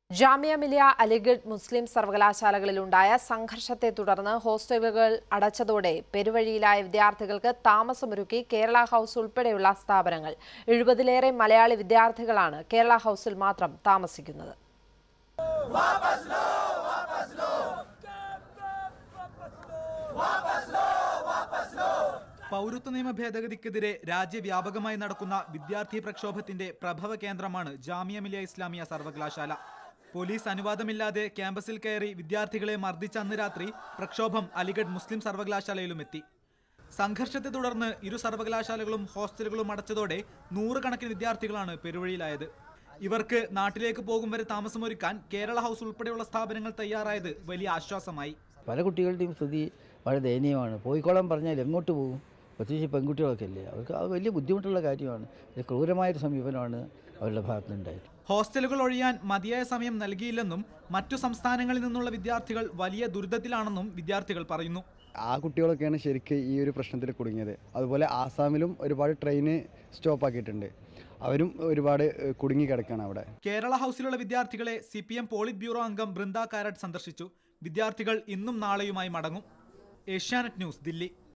ജാമിയ മിലിയ അലിഗഡ് മുസ്ലിം സർവകലാശാലകളിലുണ്ടായ സംഘർഷത്തെ തുടർന്ന് ഹോസ്റ്റലുകൾ അടച്ചതോടെ പെരുവഴിയിലായ വിദ്യാർത്ഥികൾക്ക് താമസമൊരുക്കി കേരള ഹൗസ് ഉൾപ്പെടെയുള്ള സ്ഥാപനങ്ങൾ എഴുപതിലേറെ മലയാളി വിദ്യാർത്ഥികളാണ് കേരള ഹൗസിൽ മാത്രം താമസിക്കുന്നത് പൗരത്വ നിയമ ഭേദഗതിക്കെതിരെ രാജ്യവ്യാപകമായി നടക്കുന്ന വിദ്യാർത്ഥി പ്രക്ഷോഭത്തിന്റെ പ്രഭവ കേന്ദ്രമാണ് ജാമിയ മിലിയ ഇസ്ലാമിയ സർവകലാശാല പോലീസ് അനുവാദമില്ലാതെ ക്യാമ്പസിൽ കയറി വിദ്യാർത്ഥികളെ മർദ്ദിച്ച അന്ന് രാത്രി പ്രക്ഷോഭം അലിഗഡ് മുസ്ലിം സർവകലാശാലയിലും എത്തി സംഘർഷത്തെ തുടർന്ന് ഇരു സർവകലാശാലകളും ഹോസ്റ്റലുകളും അടച്ചതോടെ നൂറുകണക്കിന് വിദ്യാർത്ഥികളാണ് പെരുവഴിയിലായത് ഇവർക്ക് നാട്ടിലേക്ക് പോകും വരെ താമസമൊരുക്കാൻ കേരള ഹൗസ് ഉൾപ്പെടെയുള്ള സ്ഥാപനങ്ങൾ തയ്യാറായത് വലിയ ആശ്വാസമായി പല കുട്ടികളുടെയും സ്ഥിതി വളരെ ദയനീയമാണ് പോയിക്കോളാൻ പറഞ്ഞാൽ എങ്ങോട്ട് പോകും പ്രത്യേകിച്ച് പെൺകുട്ടികളൊക്കെ അല്ലേ അവർക്ക് അത് വലിയ ബുദ്ധിമുട്ടുള്ള കാര്യമാണ് ഇത് ക്രൂരമായൊരു സമീപനമാണ് അവരുടെ ഭാഗത്തുനിന്നുണ്ടായത് ഹോസ്റ്റലുകൾ ഒഴിയാൻ മതിയായ സമയം നൽകിയില്ലെന്നും മറ്റു സംസ്ഥാനങ്ങളിൽ നിന്നുള്ള വിദ്യാർത്ഥികൾ വലിയ ദുരിതത്തിലാണെന്നും വിദ്യാർത്ഥികൾ പറയുന്നു ആ കുട്ടികളൊക്കെയാണ് ശരിക്കും ഈ ഒരു പ്രശ്നത്തിൽ കുടുങ്ങിയത് അതുപോലെ ആസാമിലും ഒരുപാട് ട്രെയിന് സ്റ്റോപ്പ് ആക്കിയിട്ടുണ്ട് അവരും ഒരുപാട് ഏഹ്, കുടുങ്ങി കിടക്കുകയാണ് അവിടെ കേരള ഹൗസിലുള്ള വിദ്യാർത്ഥികളെ C P M polit bureau അംഗം ബൃന്ദ കാരറ്റ് സന്ദർശിച്ചു വിദ്യാർത്ഥികൾ ഇന്നും നാളെയുമായി മടങ്ങും ഏഷ്യാനെറ്റ് ന്യൂസ് ദില്ലി